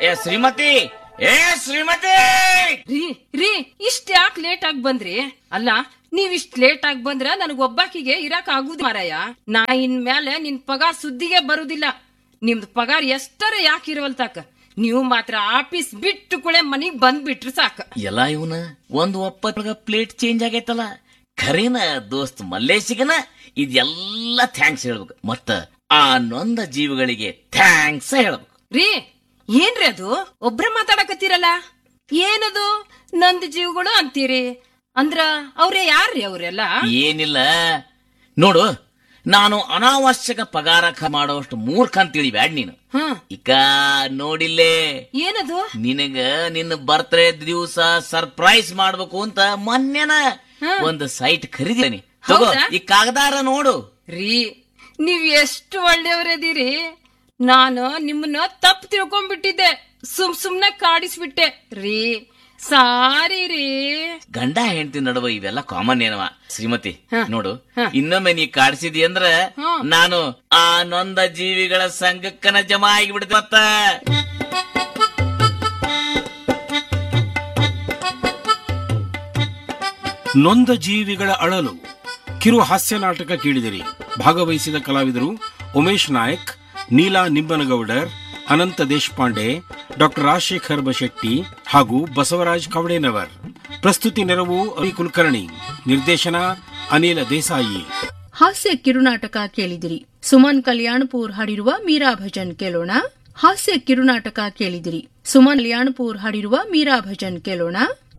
ಏ ಶ್ರೀಮತಿ ಏ ಶ್ರೀಮತಿ ರೀ ರೀ ಇಷ್ಟ ಯಾಕೆ ಲೇಟ್ ಆಗಿ ಬಂದ್ರಿ ಅಲ್ಲ ನೀವ್ ಇಷ್ಟ್ ಲೇಟ್ ಆಗಿ ಬಂದ್ರ ನನಗ್ ಒಬ್ಬಾಕಿಗೆ ಇರಾಕ್ ಆಗುದು ಮಾರಾಯ ನಾ ಇನ್ ಮೇಲೆ ನಿನ್ ಪಗಾರ್ ಸುದ್ದಿಗೆ ಬರುದಿಲ್ಲ ನಿಮ್ದು ಪಗಾರ್ ಎಷ್ಟರ ಯಾಕೆ ಇರುವಲ್ತಾಕ ನೀವು ಮಾತ್ರ ಆಫೀಸ್ ಬಿಟ್ಟು ಕುಳೆ ಮನಿಗ್ ಬಂದ್ಬಿಟ್ರು ಸಾಕ ಎಲ್ಲ ಇವನ ಒಂದ್ ಒಪ್ಪತ್ನಾಗ ಪ್ಲೇಟ್ ಚೇಂಜ್ ಆಗೈತಲ್ಲ ಖರೇನ ದೋಸ್ತ್ ಮಲ್ಲೇಶಿಗನ ಇದೆಲ್ಲ ಥ್ಯಾಂಕ್ಸ್ ಹೇಳ್ಬೇಕು ಮತ್ತ ಆ ನೊಂದ ಜೀವಿಗಳಿಗೆ ಥ್ಯಾಂಕ್ಸ್ ಹೇಳ್ಬೇಕು ರೀ ಏನ್ರಿ ಅದು ಒಬ್ರ ಮಾತಾಡಕತ್ತೀರಲ್ಲ ಏನದು ನಂದ್ ಜೀವಗಳು ಅಂತೀರಿ ಅಂದ್ರ ಅವ್ರೇ ಯಾರ್ರಿ ಅವ್ರೆಲ್ಲ ಏನಿಲ್ಲ ನೋಡು ನಾನು ಅನಾವಶ್ಯಕ ಪಗಾರ ಖ- ಮಾಡೋಷ್ಟು ಮೂರ್ಖ ಅಂತ ತಿಳಿಬ್ಯಾಡ್ ನೀನು ಹ್ಮ್ ಇಕ ನೋಡಿಲ್ಲೇ ಏನದು ನಿನಗ ನಿನ್ನ ಬರ್ತ್ಡೇ ದಿವಸ ಸರ್ಪ್ರೈಸ್ ಮಾಡ್ಬೇಕು ಅಂತ ಮೊನ್ನೆನ ಒಂದು ಸೈಟ್ ಖರೀದಿನಿ ತಗೋ ಹೌದಾ? ಈ ಕಾಗದಾರ ನೋಡು ರೀ ನೀವ್ ಎಷ್ಟು ಒಳ್ಳೆಯವ್ರದೀರಿ ನಾನು ನಿಮ್ಮನ್ನ ತಪ್ಪು ತಿಳ್ಕೊಂಡ್ಬಿಟ್ಟಿದ್ದೆ ಸುಮ್ ಸುಮ್ನೆ ಕಾಡಿಸ್ಬಿಟ್ಟೆ ರೀ ಸಾರಿ ರೀ ಗಂಡ ಹೆಂಡತಿ ನಡುವ ಇವೆಲ್ಲ ಕಾಮನ್ ಏನವ ಶ್ರೀಮತಿ ಹ. ನೋಡು ಹ. ಇನ್ನೊಮ್ಮೆ ನೀ ಕಾಡ್ಸಿದಿ ಅಂದ್ರ ಹ. ನಾನು ಆ ನೊಂದ ಜೀವಿಗಳ ಸಂಘಕ್ಕನ ಜಮಾ ಆಗಿಬಿಡ್ತೆ ಮತ್ತ ನೊಂದ ಜೀವಿಗಳ ಅಳಲು ಕಿರು ಹಾಸ್ಯ ನಾಟಕ ಕೇಳಿದಿರಿ ಭಾಗವಹಿಸಿದ ಕಲಾವಿದರು ಉಮೇಶ್ ನಾಯಕ್ ನೀಲಾ ನಿಂಬನಗೌಡರ್ ಅನಂತ ದೇಶಪಾಂಡೆ ಡಾಕ್ಟರ್ ರಾಜಶೇಖರ್ ಬಶೆಟ್ಟಿ ಹಾಗೂ ಬಸವರಾಜ್ ಕವಡೇನವರ್ ಪ್ರಸ್ತುತಿ ನೆರವು ಅವಿ ಕುಲಕರ್ಣಿ ನಿರ್ದೇಶನ ಅನಿಲ ದೇಸಾಯಿ ಹಾಸ್ಯ ಕಿರುನಾಟಕ ಕೇಳಿದಿರಿ ಸುಮನ್ ಕಲ್ಯಾಣಪುರ್ ಹಾಡಿರುವ ಮೀರಾ ಭಜನ್ ಕೇಳೋಣ ಹಾಸ್ಯ ಕಿರುನಾಟಕ ಕೇಳಿದಿರಿ ಸುಮನ್ ಕಲ್ಯಾಣಪುರ್ ಹಾಡಿರುವ ಮೀರಾ ಭಜನ್ ಕೇಳೋಣ